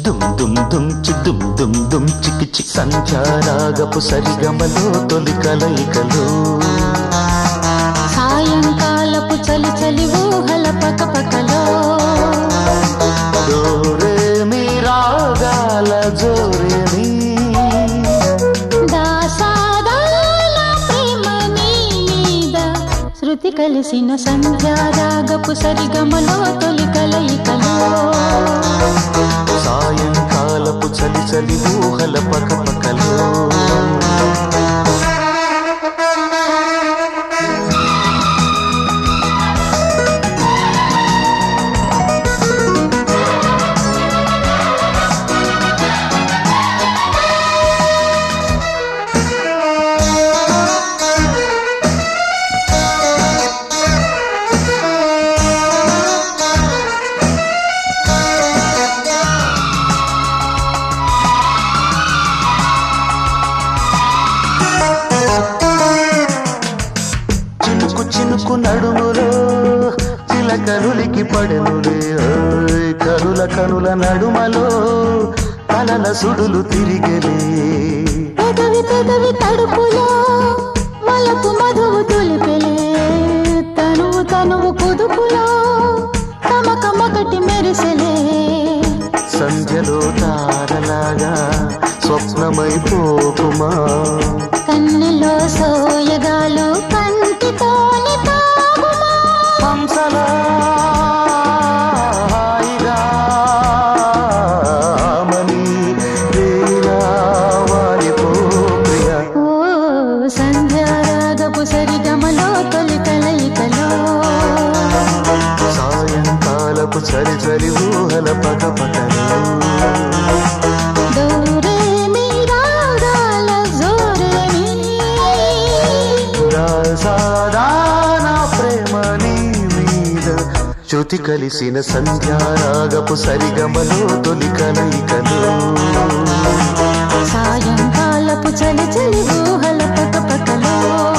దుమ్ దుమ్ దుమ్ చి దుమ్ దుమ్ దుమ్ చికి చి సంధ్యారాగపు సరిగమలో తొలి కలయికలు సాయంకాలపు చలి చలి ఊహల పకపకలో డోరే మీ రాగాల జోరే మీ దాసాదాల ప్రేమ నీ మీద శృతి కలిసిన సంధ్యారాగపు సరిగమలో తొలి కలయికలో సాయంకాలపు చలి చలి ఊహల పకపకలు చినుకు చినుకు నడుములో చిలకనులికి పడెనులే ఓయ్ కనుల కనుల నడుమలో కలల సుడులు తిరిగలే పెదవి పెదవి తడుపులో మలపు మధువు తులిపెలే తనువు తనువు కుదుపులో తమకమొకటి మెరిసెలే సంధ్యలో తారలాగా స్వప్నమైపోకుమా కన్నులో సోయగాలు కంటితోని తాగుమా హంసలా హాయిగా మని వేలా వాలిపో ప్రియా ఓ సంధ్యారాగపు సరిగమలో తొలి కలయికలో సాయంకాలపు చలి చలి ఊహల పక పకలు దూరే మీ రాగాల జోరే మీ సాదాన ప్రేమ నీ మీద శృతి కలిసిన సంధ్యారాగపు సరిగమలో తొలి కలయికలు సాయంకాలపు చలి చలి ఊహల పకపకలో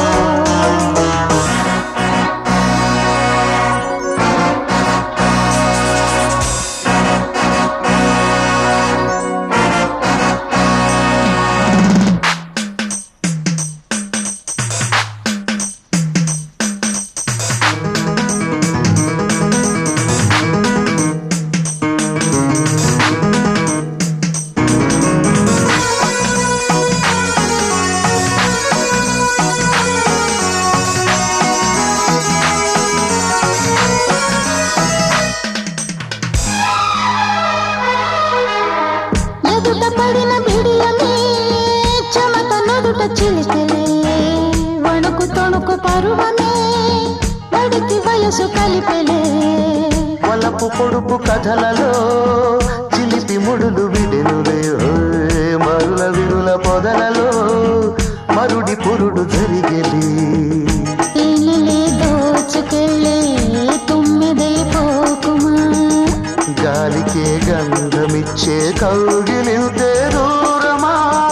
ఎదుట పడిన బిడియమే చెమట నదుట చిలికెలే వణుకు తొణుకు పరువమే నడికి వయసు కలిపెలే వలపు పొడుపు కథలలో చిలిపి ముడులు విడెనులే ఓయ్ మరుల విరుల పొదలలో మరుడి పురుడు జరిగెలి తేనెలే దోచుకెళ్ళే తుమ్మెదే పోకుమా గాలికే గంధమిచ్చే కౌగిలింతే దూరమా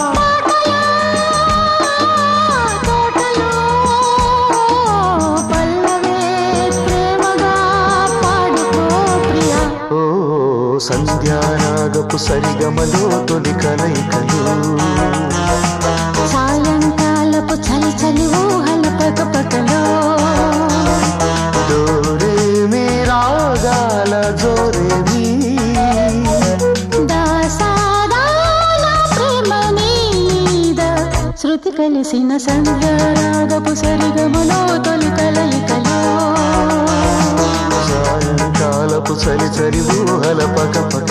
తోటలో పల్లవే ప్రేమగా పాడుకో ప్రియా ఓ సంధ్యారాగపు సరిగమలో తొలి కలయికలు సాయంకాలపు చలి చలి ఊహల పకపకలో డోరే మీ రాగాల జోరే మీ దాసాదాల ప్రేమ మీద శృతి కలిసిన సంధ్యారాగపు సరిగమలో తొలి కలయికలో సాయంకాలపు చలి చలి ఊహల పక పక